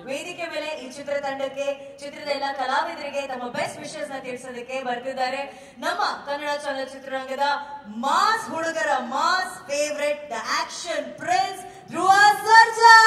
ವೇದಿಕೆ ಮೇಲೆ ಈ ಚಿತ್ರತಂಡಕ್ಕೆ ಚಿತ್ರದ ಎಲ್ಲ ಕಲಾವಿದರಿಗೆ ತಮ್ಮ ಬೆಸ್ಟ್ ವಿಶಸ್ ನ ತಿಳಿಸೋದಕ್ಕೆ ಬರ್ತಿದ್ದಾರೆ ನಮ್ಮ ಕನ್ನಡ ಚಲನಚಿತ್ರರಂಗದ ಮಾಸ್ ಹುಡುಗರ mass favourite the action prince Dhruva Sarja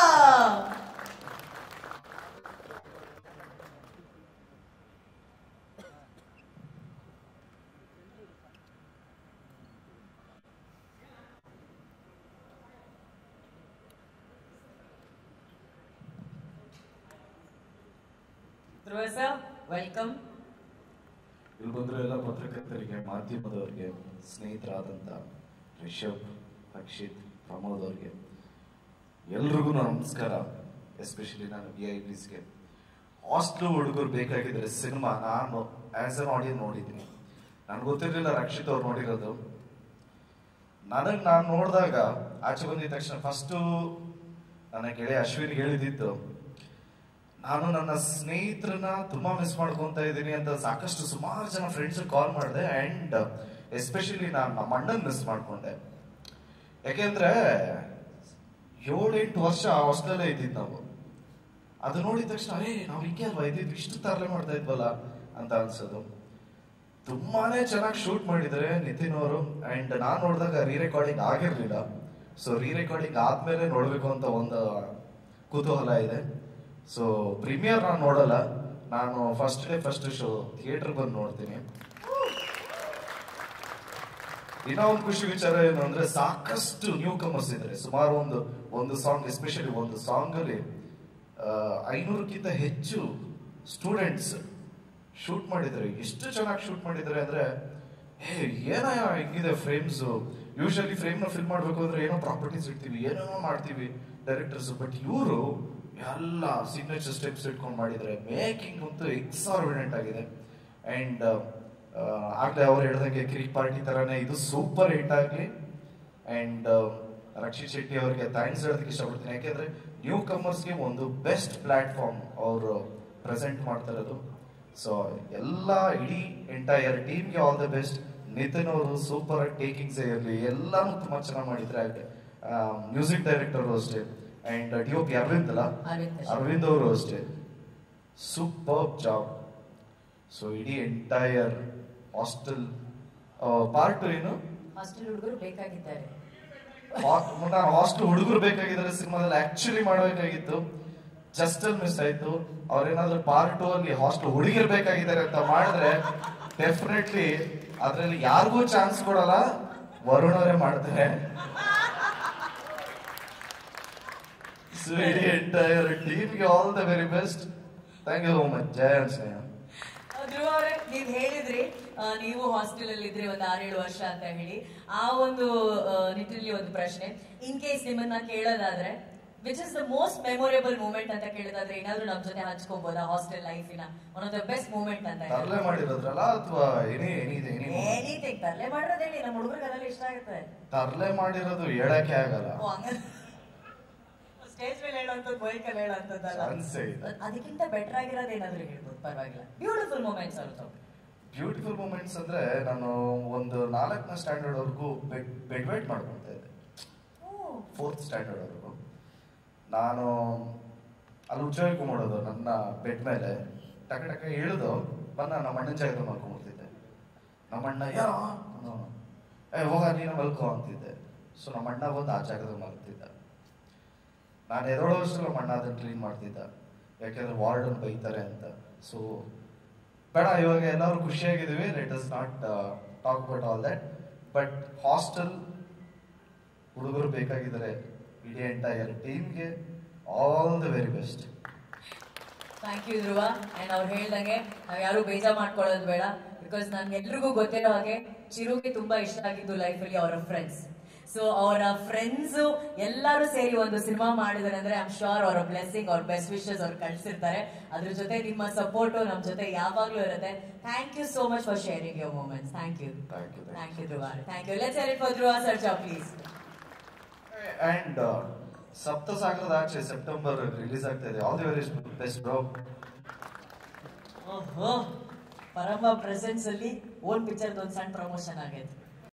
Dhruva sir welcome ಇಲ್ಲಿ ಬಂದಿರೋ ಎಲ್ಲ ಪತ್ರಕರ್ತರಿಗೆ ಮಾಧ್ಯಮದವರಿಗೆ ಸ್ನೇಹಿತರಾದಂಥ ರಿಷಬ್ ರಕ್ಷಿತ್ ಪ್ರಮೋದ್ ಅವ್ರಿಗೆ ಎಲ್ರಿಗೂ ನಮಸ್ಕಾರ ಎಸ್ಪೆಷಲಿ ನಾನು ವಿ ಐ ಪಿಸ್ಗೆ ಹಾಸ್ಟೆಲ್ ಹುಡುಗರು ಬೇಕಾಗಿದ್ರೆ ಸಿನಿಮಾ ನಾನು ಆಸ್ ಅನ್ ಆಡಿಯನ್ ನೋಡಿದ್ದೀನಿ ನನಗೆ ಗೊತ್ತಿರಲಿಲ್ಲ ರಕ್ಷಿತ್ ಅವ್ರು ನೋಡಿರೋದು ನನಗೆ ನಾನು ನೋಡಿದಾಗ ಆಚೆ ಬಂದಿದ ತಕ್ಷಣ ಫಸ್ಟು ನನ್ನ ಗೆಳೆಯ ಅಶ್ವಿನ್ಗೆ ಹೇಳಿದ್ದು ನಾನು ನನ್ನ ಸ್ನೇಹಿತರನ್ನ ತುಂಬಾ ಮಿಸ್ ಮಾಡ್ಕೊಂತ ಇದ್ದೀನಿ ಅಂತ ಸಾಕಷ್ಟು ಸುಮಾರು ಜನ ಫ್ರೆಂಡ್ಸ್ ಕಾಲ್ ಮಾಡಿದೆ ಅಂಡ್ ಎಸ್ಪೆಷಲಿ ನಾನು ನಮ್ಮ ಅಣ್ಣನ್ ಮಿಸ್ ಮಾಡ್ಕೊಂಡೆ ಯಾಕೆಂದ್ರೆ ಏಳೆಂಟು ವರ್ಷ ಹಾಸ್ಟೆಲೇ ಇದ್ದಿದ್ದು ನಾವು ಅದು ನೋಡಿದ ತಕ್ಷಣ ಅರೇ ನಾವು ಹಿಂಗೆ ಅಲ್ವಾ ಇದ್ದಿದ್ದು ಇಷ್ಟು ತರಲೆ ಮಾಡ್ತಾ ಇದ್ವಲ್ಲ ಅಂತ ಅನ್ಸೋದು ತುಂಬಾನೇ ಚೆನ್ನಾಗಿ ಶೂಟ್ ಮಾಡಿದ್ದಾರೆ ನಿತಿನ್ ಅವರು ಅಂಡ್ ನಾನ್ ನೋಡಿದಾಗ ರೀ ರೆಕಾರ್ಡಿಂಗ್ ಆಗಿರ್ಲಿಲ್ಲ ಸೊ ರೀ ರೆಕಾರ್ಡಿಂಗ್ ಆದ್ಮೇಲೆ ನೋಡ್ಬೇಕು ಅಂತ ಒಂದು ಕುತೂಹಲ ಇದೆ ಸೊ ಪ್ರೀಮಿಯರ್ ನಾನು ನೋಡಲ್ಲ ನಾನು first day first show theatre ಬಂದು ನೋಡ್ತೀನಿ ಇನ್ನೂ ಒಂದು ಖುಷಿ ವಿಚಾರ ಏನು ಅಂದ್ರೆ ಸಾಕಷ್ಟು ನ್ಯೂ ಕಮರ್ಸ್ ಇದ್ದಾರೆ ಸುಮಾರು ಒಂದು ಒಂದು ಸಾಂಗ್ ಎಸ್ಪೆಷಲಿ ಒಂದು ಸಾಂಗ್ ಅಲ್ಲಿ ಐನೂರಕ್ಕಿಂತ ಹೆಚ್ಚು ಸ್ಟೂಡೆಂಟ್ಸ್ ಶೂಟ್ ಮಾಡಿದ್ದಾರೆ ಎಷ್ಟು ಚೆನ್ನಾಗಿ ಶೂಟ್ ಮಾಡಿದ್ದಾರೆ ಅಂದ್ರೆ ಹೇ ಏನೋ ಹಿಂಗಿದೆ ಫ್ರೇಮ್ಸ್ ಯೂಶಲಿ ಫ್ರೇಮ್ ನ ಫಿಲ್ ಮಾಡ್ಬೇಕು ಅಂದ್ರೆ ಏನೋ ಪ್ರಾಪರ್ಟೀಸ್ ಇಡ್ತೀವಿ ಏನೇನೋ ಮಾಡ್ತೀವಿ ಡೈರೆಕ್ಟರ್ಸ್ ಬಟ್ ಇವರು ಎಲ್ಲ ಸಿಗ್ನೇಚರ್ ಸ್ಟೆಪ್ಸ್ ಇಟ್ಕೊಂಡು ಮಾಡಿದ್ದಾರೆ ಮೇಕಿಂಗ್ ಅಂತೂ ಎಕ್ಸಾರ್ಬಿಡೆಂಟ್ ಆಗಿದೆ ಅಂಡ್ ಆಗ್ಲೇ ಅವ್ರು ಹೇಳ್ದಂಗೆ ಕ್ರಿಕ್ ಪಾರ್ಟಿ ತರಾನೇ ಇದು ಸೂಪರ್ ಹಿಟ್ ಆಗ್ಲಿ ಅಂಡ್ ರಕ್ಷಿತ್ ಶೆಟ್ಟಿ ಅವರಿಗೆ ಥ್ಯಾಂಕ್ಸ್ ಹೇಳೋದಕ್ಕೆ ಇಷ್ಟಪಡ್ತೀನಿ ಯಾಕೆಂದ್ರೆ ನ್ಯೂ ಕಮರ್ಸ್ಗೆ ಒಂದು ಬೆಸ್ಟ್ ಪ್ಲಾಟ್ಫಾರ್ಮ್ ಅವರು ಪ್ರೆಸೆಂಟ್ ಮಾಡ್ತಾ ಇರೋದು ಸೊ ಎಲ್ಲ ಇಡೀ ಎಂಟೈರ್ ಟೀಮ್ಗೆ ಆಲ್ ದ ಬೆಸ್ಟ್ ನಿತಿನ್ ಅವರು ಸೂಪರ್ ಟೇಕಿಂಗ್ಸ್ ಇರಲಿ ಎಲ್ಲಾನು ತುಂಬಾ ಚೆನ್ನಾಗಿ ಮಾಡಿದ್ರೆ ಮ್ಯೂಸಿಕ್ ಡೈರೆಕ್ಟರ್ ಅಷ್ಟೇ and D O P Aravind ಅಲ್ಲ ಅರವಿಂದ್ ಅಷ್ಟೇ. ಅರವಿಂದ್ ಅವರು ಅಷ್ಟೇ ಸೂಪರ್ ಜಾಬ್ ಸೊ ಇಡೀ ಎಂಟೈರ್ ಹಾಸ್ಟೆಲ್ ಪಾರ್ಟ್ ಏನು ಹಾಸ್ಟೆಲ್ ಹುಡುಗರು ಬೇಕಾಗಿದ್ದಾರೆ ನಾನು ಹಾಸ್ಟೆಲ್ ಹುಡುಗರು ಬೇಕಾಗಿದ್ದಾರೆ ಸಿನಿಮಾದಲ್ಲಿ ಆಕ್ಚುಲಿ ಮಾಡಬೇಕಾಗಿತ್ತು ಜಸ್ಟ್ ಅಲ್ಲಿ ಮಿಸ್ ಆಯ್ತು ಅವ್ರೇನಾದ್ರೂ ಪಾರ್ಟ್ ಟೂ ಅಲ್ಲಿ ಹಾಸ್ಟೆಲ್ ಹುಡುಗಿರ್ ಬೇಕಾಗಿದ್ದಾರೆ ಅಂತ ಮಾಡಿದ್ರೆ ಡೆಫಿನೆಟ್ಲಿ ಅದ್ರಲ್ಲಿ ಯಾರಿಗೂ ಚಾನ್ಸ್ ಕೊಡಲ್ಲ ವರುಣ್ ಅವರೇ ಮಾಡ್ತಾರೆ ಸೊ ಇಡೀ ಎಂಟೈರ್ ಟೀಮ್ಗೆ all the very best thank you so much Jaya and Sneha Dhruva ಅವರೇ ನೀವ್ ಹೇಳಿದ್ರಿ ಆ, ನೀವು ಹಾಸ್ಟೆಲ್ ಅಲ್ಲಿ ಇದ್ರಿ ಒಂದು ಆರೇಳು ವರ್ಷ ಅಂತ ಹೇಳಿ ಆ ಒಂದು ಆ, ನಿಟ್ಟಿನಲ್ಲಿ ಒಂದು ಪ್ರಶ್ನೆ ಇನ್ ಕೇಸ್ ನಿಮ್ಮನ್ನ ಕೇಳೋದಾದ್ರೆ which is the most memorable moment ಅಂತ ಕೇಳೋದಾದ್ರೆ ಏನಾದ್ರು ನಮ್ ಜೊತೆ ಹಂಚ್ಕೋಬಹುದಾ ಹಾಸ್ಟೆಲ್ ಲೈಫಿನ one of the best moment ಅಂತ ಹೇಳಿ ತರಲೆ ಮಾಡಿರೋದ್ರಲ್ಲ ಅಥವಾ ಎನಿ ಎನಿ ಎನಿ ಎನಿಥಿಂಗ್ ತರಲೆ ಮಾಡಿರೋದು ಹೇಳಿ ನಮ್ಮ ಹುಡುಗರಿಗೆ ಅದೆಲ್ಲ ಇಷ್ಟ ಆಗುತ್ತೆ ತರಲೆ ಮಾಡಿರೋದು ಹೇಳಕ್ಕೆ ಆಗಲ್ಲ ಓ ಹಂಗ ಸ್ಟೇಜ್ ಮೇಲೆ ಹೇಳುವಂಥದ್ದು ಬೈಕಲ್ಲಿ ಹೇಳುವಂಥದ್ದಲ್ಲ ಚಾನ್ಸೇ ಇಲ್ಲ ಅದಕ್ಕಿಂತ ಬೆಟರ್ ಆಗಿರೋದು ಏನಾದ್ರು ಹೇಳ್ಬೋದು ಪರವಾಗಿಲ್ಲ beautiful moments also beautiful moments ಅಂದ್ರೆ ನಾನು ಒಂದು ನಾಲ್ಕನೇ ಸ್ಟ್ಯಾಂಡರ್ಡ್ ವರ್ಗೂ ಬೆಡ್ ಬೆಡ್ ವೇಟ್ ಮಾಡ್ಕೊಳ್ತಾ ಇದ್ದೆ ಫೋರ್ತ್ ಸ್ಟ್ಯಾಂಡರ್ಡ್ ವರ್ಗೂ ನಾನು ಅಲ್ಲಿ ಉಜ್ಜೋಯ್ಕು ಮಾಡೋದು ನನ್ನ ಬೆಡ್ ಮೇಲೆ ಟಕ ಟಕ ಇಳಿದು ಬಂದ ನಮ್ಮ ಅಣ್ಣನ ಜಾಗದಲ್ಲಿ ಮಲ್ಕೊಂಡ್ಬಿಡ್ತಿದ್ದೆ ನಮ್ಮ ಅಣ್ಣ ಯಾರೋ ಅನ್ನೋನು. ಏ ಹೋಗ ನೀನು ಮಲ್ಕೋ ಅಂತಿದ್ದೆ ಸೊ ನಮ್ಮ ಅಣ್ಣ ಬಂದು ಆ ಜಾಗದಲ್ಲಿ ಮಲ್ತಿದ್ದ ನಾನು ಎದೊಳೋಷ್ಟು ನಮ್ಮ ಅಣ್ಣ ಅದನ್ನು ಕ್ಲೀನ್ ಮಾಡ್ತಿದ್ದ ಯಾಕೆಂದ್ರೆ ವಾರ್ಡನ್ ಬೈತಾರೆ ಅಂತ ಸೊ ಬೇಡ ಇವಾಗ ಎಲ್ಲರೂ ಖುಷಿಯಾಗಿದ್ದೀವಿ let us not talk about all that but hostel ಹುಡುಗರು ಬೇಕಾಗಿದ್ದಾರೆ ಇಡೀ ಎಂಟೈರ್ ಟೀಮ್ಗೆ all the very best thank you Dhruva and ಅವ್ರು ಹೇಳ್ದಂಗೆ ನಾವ್ ಯಾರು ಬೇಜಾರ್ ಮಾಡ್ಕೊಳ್ಳೋದು ಬೇಡ ಬಿಕಾಸ್ ನನ್ಗೆ ಎಲ್ರಿಗೂ ಗೊತ್ತಿರೋ ಹಾಗೆ ಚಿರುಗೆ ತುಂಬಾ ಇಷ್ಟ ಆಗಿದ್ದು ಲೈಫಲ್ಲಿ ಅವರ ಫ್ರೆಂಡ್ಸ್ ಸೊ ಅವರ ಫ್ರೆಂಡ್ಸ್ ಎಲ್ಲರೂ ಸೇರಿ ಒಂದು ಸಿನಿಮಾ ಮಾಡಿದಾರೆ ಅಂದ್ರೆ ಐಮ್ ಶೋರ್ ಅವರ ಬ್ಲೆಸ್ಸಿಂಗ್ ಅವ್ರ ಬೆಸ್ಟ್ ವಿಶಸ್ ಅವ್ರು ಕಳ್ಸಿರ್ತಾರೆ ಅದ್ರ ಜೊತೆ ನಿಮ್ಮ ಸಪೋರ್ಟು ನಮ್ಮ ಜೊತೆ ಯಾವಾಗ್ಲೂ ಇರುತ್ತೆ thank you so much for sharing your moments thank you Thank you, thank thank you Dhruva thank you let's hell for Dhruva Sarja please and ಸಪ್ತಸಾಗರದ ಆಚೆ ಸೆಪ್ಟೆಂಬರ್ ರಿಲೀಸ್ ಆಗ್ತಾ ಇದೆ all the very best bro ಓಹೋ ಪರಮ ಪ್ರೆಸೆನ್ಸ್ ಅಲ್ಲಿ ಓನ್ ಪಿಕ್ಚರ್ ಒಂದು ಸಣ್ಣ promotion ಆಗೈತೆ